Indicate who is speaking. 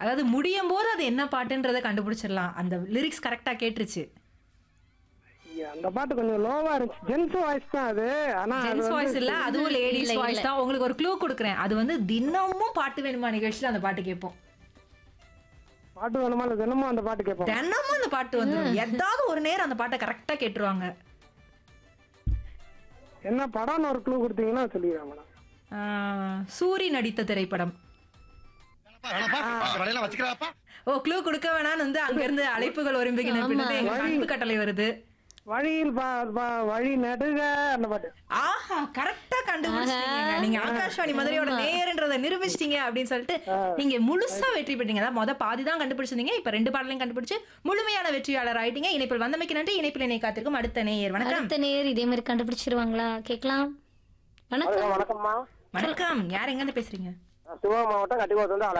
Speaker 1: அதாவது முடியும் போது அது என்ன பாட்டுன்றதை கண்டுபிடிச்சிடலாம் அந்த லிரிக்ஸ் கரெக்டா கேட்டுருச்சு
Speaker 2: ஐயா, அந்த பாட்டு கொஞ்சம் லோவா இருந்துச்சு ஜென்ஸ் வாய்ஸ் தான் அது ஆனா அது
Speaker 1: ஜென்ஸ்
Speaker 2: வந்து-
Speaker 1: வாய்ஸ் இல்ல அதுவும்
Speaker 3: இல்ல,
Speaker 1: லேடிஸ்
Speaker 3: இல்ல.
Speaker 1: வாய்ஸ் தான் உங்களுக்கு ஒரு க்ளூ கொடுக்குறேன் அது வந்து தினமும் பாட்டு வேணுமா நிகழ்ச்சியில அந்த பாட்டு கேட்போம்
Speaker 2: பாட்டு வேணுமா இல்ல தினமும் அந்த பாட்டு கேட்போம்
Speaker 1: தினமும் அந்த பாட்டு வந்துடும் ஏதாவது ஒரு நேரம் அந்த பாட்டை கரெக்டா கேட்டுருவாங்க
Speaker 2: என்ன படம்னு ஒரு க்ளூ கொடுத்தீங்கன்னா சொல்லிடுறேன் மேடம்
Speaker 1: ஆஹ், சூரி நடித்த திரைப்படம்
Speaker 4: வேலையெல்லாம் வச்சுக்கிறாப்பா
Speaker 1: ஓ க்ளூ கொடுக்க வேணாம்னு வந்து அங்க இருந்து அழைப்புகள் ஒரும்பிக்கின பின்னது எங்க அன்பு கட்டளை வருது
Speaker 2: வழியில் பா- பா- வழி நடுக அந்த பாட்டு
Speaker 1: ஆஹா கரெக்டா கண்டுபிடிச்சிட்டீங்க நீங்க ஆகாஷ்வாணி மதுரையோட நேயர்ன்றதை நிரூபிச்சிட்டீங்க அப்படின்னு சொல்லிட்டு நீங்க முழுசா வெற்றி பெற்றீங்க அதாவது மொத பாதி தான் கண்டுபிடிச்சிருந்தீங்க இப்ப ரெண்டு பாடலையும் கண்டுபிடிச்சு முழுமையான வெற்றியாளர் ஆயிட்டீங்க இணைப்பில் வந்தமைக்கு நன்றி இணைப்பில் இணை காத்திருக்கும் அடுத்த நேயர் வணக்கம்
Speaker 3: அடுத்த நேர் இதே மாதிரி கண்டுபிடிச்சிருவாங்களா கேட்கலாம் வணக்கம்
Speaker 2: வணக்கம்மா
Speaker 1: வணக்கம் யார் எங்க இருந்து பேசுறீங்க
Speaker 2: சிவகங்கை மாவட்டம் கட்டிக்கோத்து வந்து